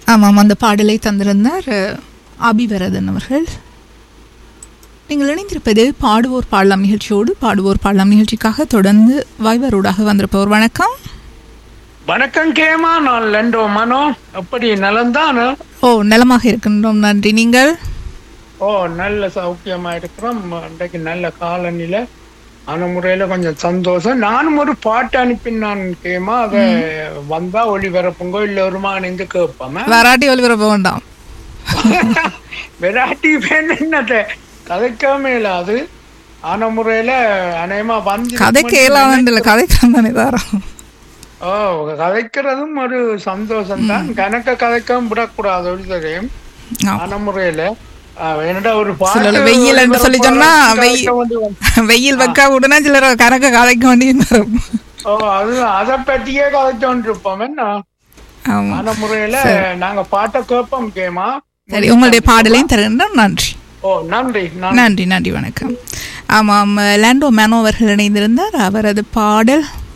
ஆமாம் அந்த பாடலை தந்திருந்தார் அஹ், அபிவரதன் அவர்கள் நீங்கள் இணைந்திருப்பது பாடுவோர் பாடலாம் நிகழ்ச்சியோடு பாடுவோர் பாடலாம் நிகழ்ச்சிக்காக தொடர்ந்து வைவரோடாக வந்திருப்பவர் வணக்கம் வணக்கம் கேமா நான் லண்டோ மனோ எப்படி நலந்தானு ஓ நலமாக இருக்கின்றோம் நன்றி நீங்கள் ஓ நல்ல சௌக்கியமா இருக்கிறோம் இன்றைக்கு நல்ல காலநிலை அந்த முறையில கொஞ்சம் சந்தோஷம் நானும் ஒரு பாட்டு அனுப்பினான் கேமா அத வந்தா ஒளிபரப்புங்கோ இல்ல ஒரு இணைந்து கேட்போம் வராட்டி ஒலிபரப்ப வேண்டாம் வெராட்டி பேன் என்னது கதைக்காம இல்ல அது ஆன முறையில அநேகமா வந்து கதை கேளாதான் இல்லை கதைக்கலாம் தானே தாரம் ஓ கதைக்கிறதும் ஒரு சந்தோஷம் தான் கணக்க கதைக்காம விடக்கூடாது ஒரு தெரியும் ஆ. ஆன முறையில அஹ், என்னடா ஒரு சிலர் வெயில் என்று சொல்லி சொன்னா வெயில் கதைக்க வேண்டி வந்து- வெயில் வைக்க உடனே சிலர் கணக்க கதைக்க வேண்டியது ஓ அது அதை பற்றியே கதைச்சோன்னு இருப்போம் என்ன ஆமா ஆன முறையில நாங்க பாட்டை கேட்போம் கேமா சரி உங்களுடைய பாடலையும் தருகின்றோம் நன்றி ஓ நன்றி நன்றி நன்றி நன்றி வணக்கம் ஆமாம் லாண்டோ மேனோ அவர்கள் இணைந்திருந்தார் அவரது பாடல்